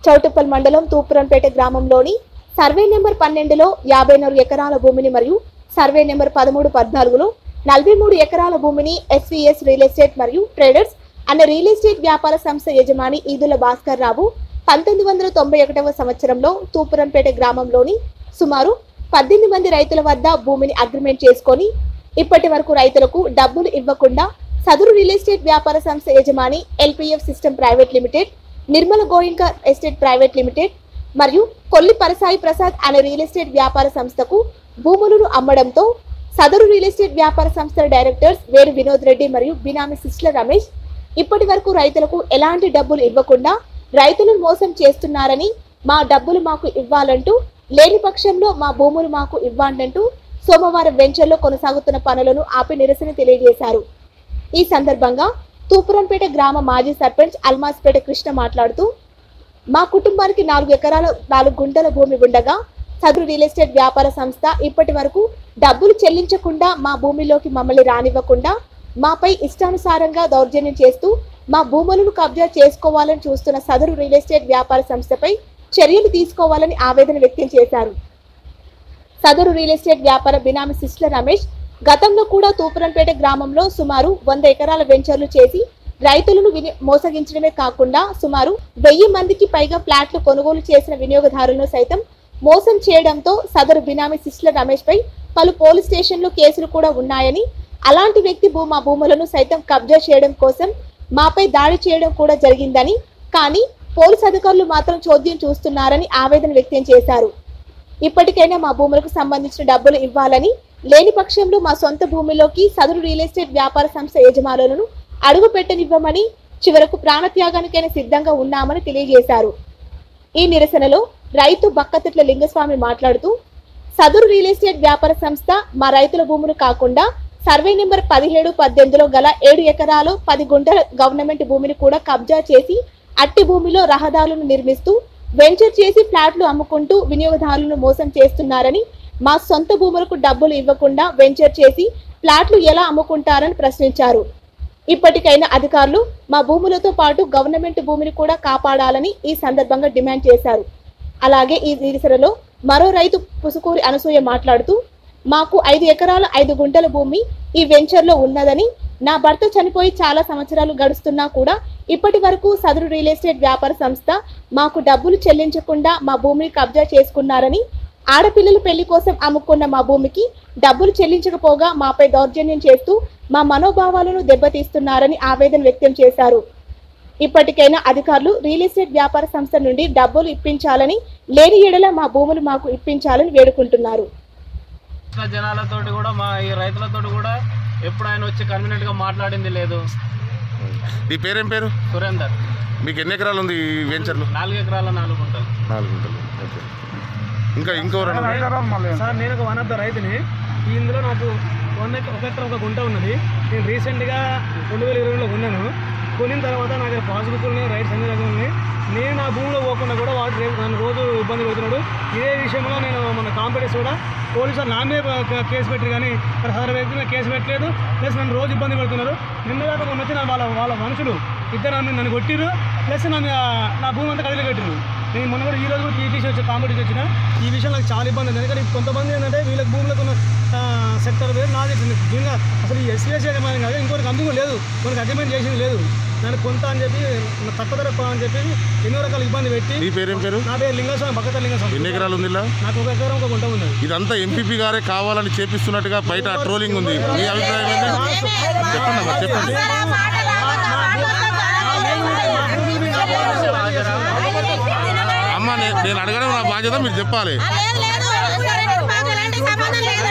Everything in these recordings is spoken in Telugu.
చౌటుప్పల్ మండలం తూపురంపేట గ్రామంలోని సర్వే నెంబర్ పన్నెండులో యాభై నాలుగు ఎకరాల భూమిని మరియు సర్వే నెంబర్ పదమూడు పద్నాలుగులో నలభై మూడు ఎకరాల భూమిని ఎస్వీఎస్ రియల్ ఎస్టేట్ మరియు ట్రేడర్స్ అన్న రియల్ ఎస్టేట్ వ్యాపార సంస్థ యజమాని ఈదుల భాస్కర్ రావు పంతొమ్మిది వందల తొంభై ఒకటవ సంవత్సరంలో తూపురంపేట గ్రామంలోని సుమారు పద్దెనిమిది మంది రైతుల వద్ద భూమిని అగ్రిమెంట్ చేసుకొని ఇప్పటి వరకు రైతులకు డబ్బులు ఇవ్వకుండా సదురు రియల్ ఎస్టేట్ వ్యాపార సంస్థ యజమాని LPF system private limited Nirmala గోయింకర్ ఎస్టేట్ ప్రైవేట్ లిమిటెడ్ మరియు కొల్లి పరసాయి ప్రసాద్ అనే రియల్ ఎస్టేట్ వ్యాపార సంస్థకు భూములను అమ్మడంతో సదరు రియల్ ఎస్టేట్ వ్యాపార సంస్థల డైరెక్టర్స్ వేరు వినోద్ రెడ్డి మరియు బినామీ సిస్ల రమేష్ ఇప్పటి వరకు రైతులకు ఎలాంటి డబ్బులు ఇవ్వకుండా రైతులను మోసం చేస్తున్నారని మా డబ్బులు మాకు ఇవ్వాలంటూ లేని పక్షంలో మా భూములు మాకు ఇవ్వాలంటూ సోమవారం వెంచర్లో కొనసాగుతున్న పనులను ఆపి నిరసన తెలియజేశారు ఈ సందర్భంగా తూపురంపేట గ్రామ మాజీ సర్పంచ్ అల్మాస్పేట కృష్ణ మాట్లాడుతూ మా కుటుంబానికి నాలుగు ఎకరాల నాలుగు గుంటల భూమి ఉండగా సదరు రియల్ ఎస్టేట్ వ్యాపార సంస్థ ఇప్పటి వరకు డబ్బులు చెల్లించకుండా మా భూమిలోకి మమ్మల్ని రానివ్వకుండా మాపై ఇష్టానుసారంగా దౌర్జన్యం చేస్తూ మా భూములను కబ్జా చేసుకోవాలని చూస్తున్న సదరు రియల్ ఎస్టేట్ వ్యాపార సంస్థపై చర్యలు తీసుకోవాలని ఆవేదన వ్యక్తం చేశారు సదరు రియల్ ఎస్టేట్ వ్యాపార బినామీ సిస్ల రమేష్ గతంలో కూడా తూపురంపేట గ్రామంలో సుమారు వంద ఎకరాల వెంచర్లు చేసి రైతులను విని మోసగించడమే కాకుండా సుమారు వెయ్యి మందికి పైగా ప్లాట్లు కొనుగోలు చేసిన వినియోగదారులను సైతం మోసం చేయడంతో సదరు బినామీ సిస్ల రమేష్ పై పలు పోలీస్ స్టేషన్లు కేసులు కూడా ఉన్నాయని అలాంటి వ్యక్తి భూ మా భూములను సైతం కబ్జా చేయడం కోసం మాపై దాడి చేయడం కూడా జరిగిందని కానీ పోలీస్ అధికారులు మాత్రం చోద్యం చూస్తున్నారని ఆవేదన వ్యక్తం చేశారు ఇప్పటికైనా మా భూములకు సంబంధించిన డబ్బులు ఇవ్వాలని లేని పక్షంలో మా సొంత భూమిలోకి సదరు రియల్ ఎస్టేట్ వ్యాపార సంస్థ యజమానులను అడుగు పెట్టనివ్వమని చివరకు ప్రాణత్యాగానికైనా సిద్ధంగా ఉన్నామని తెలియజేశారు ఈ నిరసనలో రైతు బక్కతిట్ల లింగస్వామి మాట్లాడుతూ సదరు రియల్ ఎస్టేట్ వ్యాపార సంస్థ మా రైతుల భూములు కాకుండా సర్వే నెంబర్ పదిహేడు పద్దెనిమిదిలో గల ఏడు ఎకరాలు పది గుంటల గవర్నమెంట్ భూమిని కూడా కబ్జా చేసి అట్టి భూమిలో రహదారులను నిర్మిస్తూ వెంచర్ చేసి ఫ్లాట్లు అమ్ముకుంటూ వినియోగదారులను మోసం చేస్తున్నారని మా సొంత భూములకు డబ్బులు ఇవ్వకుండా వెంచర్ చేసి ఫ్లాట్లు ఎలా అమ్ముకుంటారని ప్రశ్నించారు ఇప్పటికైనా అధికారులు మా భూములతో పాటు గవర్నమెంట్ భూమిని కూడా కాపాడాలని ఈ సందర్భంగా డిమాండ్ చేశారు అలాగే ఈ నిరసనలో మరో రైతు పుసుకూరి అనసూయ మాట్లాడుతూ మాకు ఐదు ఎకరాల ఐదు గుంటల భూమి ఈ వెంచర్లో ఉన్నదని నా భర్త చనిపోయి చాలా సంవత్సరాలు గడుస్తున్నా కూడా ఇప్పటి వరకు సదరు రియల్ ఎస్టేట్ వ్యాపార సంస్థ మాకు డబ్బులు చెల్లించకుండా మా భూమిని కబ్జా చేసుకున్నారని ఆడపిల్లల పెళ్లి కోసం అమ్ముకున్న మా భూమికి డబ్బులు చెల్లించకపోగా మాపై దౌర్జన్యం చేస్తూ మా మనోభావాలను దెబ్బతీస్తున్నారని ఆవేదన వ్యక్తం చేశారు ఇప్పటికైనా అధికారులు రియల్ ఎస్టేట్ వ్యాపార సంస్థ నుండి డబ్బులు ఇప్పించాలని లేని ఎడల మా భూములు మాకు ఇప్పించాలని వేడుకుంటున్నారు వచ్చిన జనాలతోటి కూడా మా ఈ రైతులతోటి కూడా ఎప్పుడు ఆయన వచ్చి కన్వీనెంట్గా మాట్లాడింది లేదు నీ పేరేం పేరు సురేందర్ మీకు ఎన్ని ఎకరాలు ఉంది ఈ వెంచర్లు నాలుగు ఎకరాల నాలుగు గుంటలు నాలుగు గుంటలు ఓకే ఇంకా ఇంకెవరన్నా సార్ నేను ఒక వన్ ఆఫ్ ద రైతుని ఇందులో నాకు వన్ ఎక- ఒక ఎకరం ఒక గుంట ఉన్నది నేను రీసెంట్గా రెండు వేల ఇరవైలో కొన్నాను కొనిన తర్వాత నాకు పాస్బుక్ ఉన్నాయి రైట్స్ అన్ని దగ్గర ఉన్నాయి నేను నా భూమిలో పోకుండా కూడా వాడు రేపు నన్ను రోజు ఇబ్బంది పెడుతున్నాడు ఇదే విషయంలో నేను మన కాంపిటీస్ కూడా పోలీసులు నా మీద క- కేసు పెట్టి కానీ మరి సదరు వ్యక్తి మీద కేసు పెట్టలేదు ప్లస్ నన్ను రోజు ఇబ్బంది పెడుతున్నారు నిన్న దాకా మొన్న వచ్చిన వాళ్ళ వాళ్ళ మనుషులు ఇద్దరు నన్ను నన్ను కొట్టిరు ప్లస్ నన్ను ఆ, నా భూమి అంతా కదిలి కట్టిరు నేను మొన్న కూడా ఈ రోజు కూడా టీటీసీ వచ్చి కాంపిటీస్ వచ్చిన ఈ విషయం నాకు చాలా ఇబ్బంది ఉంది ఎందుకంటే కొంతమంది ఏంటంటే వీళ్ళకి భూములకు ఉన్న సెక్టర్ వేరు నాది దీనిగా అసలు ఈ ఎస్సీఎస్సీ అగ్రిమెంట్ కాదు ఇంకొకరికి అందుకు లేదు మనకి అగ్రిమెంట్ చేసింది లేదు దానికి కొంత అని చెప్పి తక్కువ ధర అని చెప్పి ఎన్నో రకాల ఇబ్బంది పెట్టి నీ పేరేం పేరు నా పేరు లింగస్వామి భగత ఎన్ని లింగస్వామి ఎకరాలు ఉంది ఇలా నాకు ఒక ఎకరం ఒక గుంట ఉన్నది ఇదంతా ఎంపీపీ గారే కావాలని చేపిస్తున్నట్టుగా బయట ట్రోలింగ్ ఉంది మీ అభిప్రాయం ఏంటి చెప్పండి అమ్మా చెప్పండి అమ్మ నే- నేను అడగడం నా బాధ్యత మీరు చెప్పాలి లేదు లేదు ఊరికి మాకు ఎలాంటి సంబంధం లేదు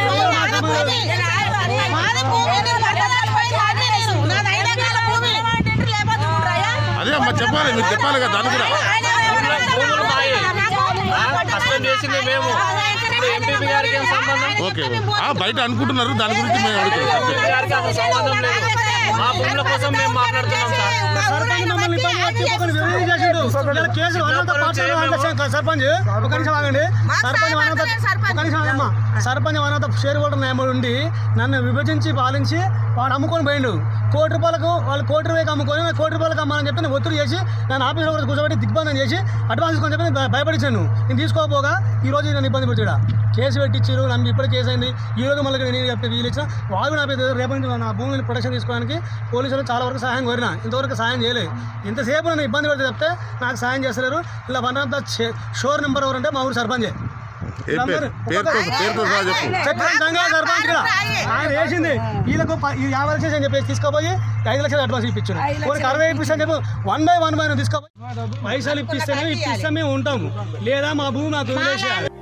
మాది భూమి నేను పట్టదారు పోయింది అన్నీ నేను నాది ఐదు ఎకరాల భూమి లేకపోతే ఊర్రాయా? అదే అమ్మ చెప్పాలి మీరు చెప్పాలి కదా దాన్ని కూడా భూములు మాయే. ఆ, కష్టం చేసింది మేము ఇప్పుడు ఎంపీపీ గారికి ఏం సంబంధం ఓకే ఓకే. ఆ, బయట అనుకుంటున్నారు దాని గురించి మేము అడుగుతున్నాం ఎంపీపీ గారికి అసలు సంబంధం లేదు మా భూముల కోసం మేము మాట్లాడుతున్నాం సార్ సర్పంచ్ మమ్మల్ని ఇబ్బంది పెట్టి ఒకరిని విరోధం చేసిండు. ఇలా కేసులు అనంత పాఠశాల అంటే సర్- సర్పంచ్ ఒక నిమిషం ఆగండి సర్పంచ్ అనంత ఒక నిమిషం ఆగమ్మా సర్పంచ్ అనంత షేర్ హోల్డర్ న్యాయముడు ఉండి నన్ను విభజించి పాలించి వాడు అమ్ముకొని పోయిండు కోటి రూపాయలకు వాళ్ళు కోటి రూపాయలకు అమ్ముకొని నాకు కోటి రూపాయలకు అమ్మాలని చెప్పి నేను ఒత్తిడి చేసి నేను ఆఫీస్లో కూడా కూర్చోబెట్టి దిగ్బంధం చేసి అడ్వాన్స్ తీసుకొని చెప్పి నేను భయ- భయపడించాను నేను తీసుకోకపోగా ఈ రోజు నన్ను ఇబ్బంది పెట్టాడు కేసు పెట్టించారు నన్ను ఇప్పుడే కేసు అయింది ఈ రోజు మళ్ళీ నేను చెప్తే వీలు ఇచ్చిన వాళ్ళు నా పేరు రేపు నుంచి నా భూమిని ప్రొటెక్షన్ తీసుకోవడానికి పోలీసులు చాలా వరకు సహాయం కోరిన ఇంతవరకు సహాయం చేయలేదు ఇంతసేపు నన్ను ఇబ్బంది పెడితే చెప్తే నాకు సహాయం చేస్తలేరు ఇలా one of the shore number ఎవరంటే మా ఊరు సర్పంచే ఏ పేరు పేరుతో పేరుతో సహా చెప్పు చక్రం గంగా సర్పంచ్ ఇక్కడ ఆయన వేసింది వీళ్ళకు ప- ఈ యాభై లక్షలు అని చెప్పేసి తీసుకోపోయి ఐదు లక్షలు అడ్వాన్స్ ఇప్పించారు కొన్ని అరవై ఇప్పిస్తాను చెప్పు వన్ బై వన్ బై తీసుకోపోయి పైసలు ఇప్పిస్తేనే ఇప్పిస్తే మేము ఉంటాము లేదా మా భూమి నాకు వదిలేసేయాలి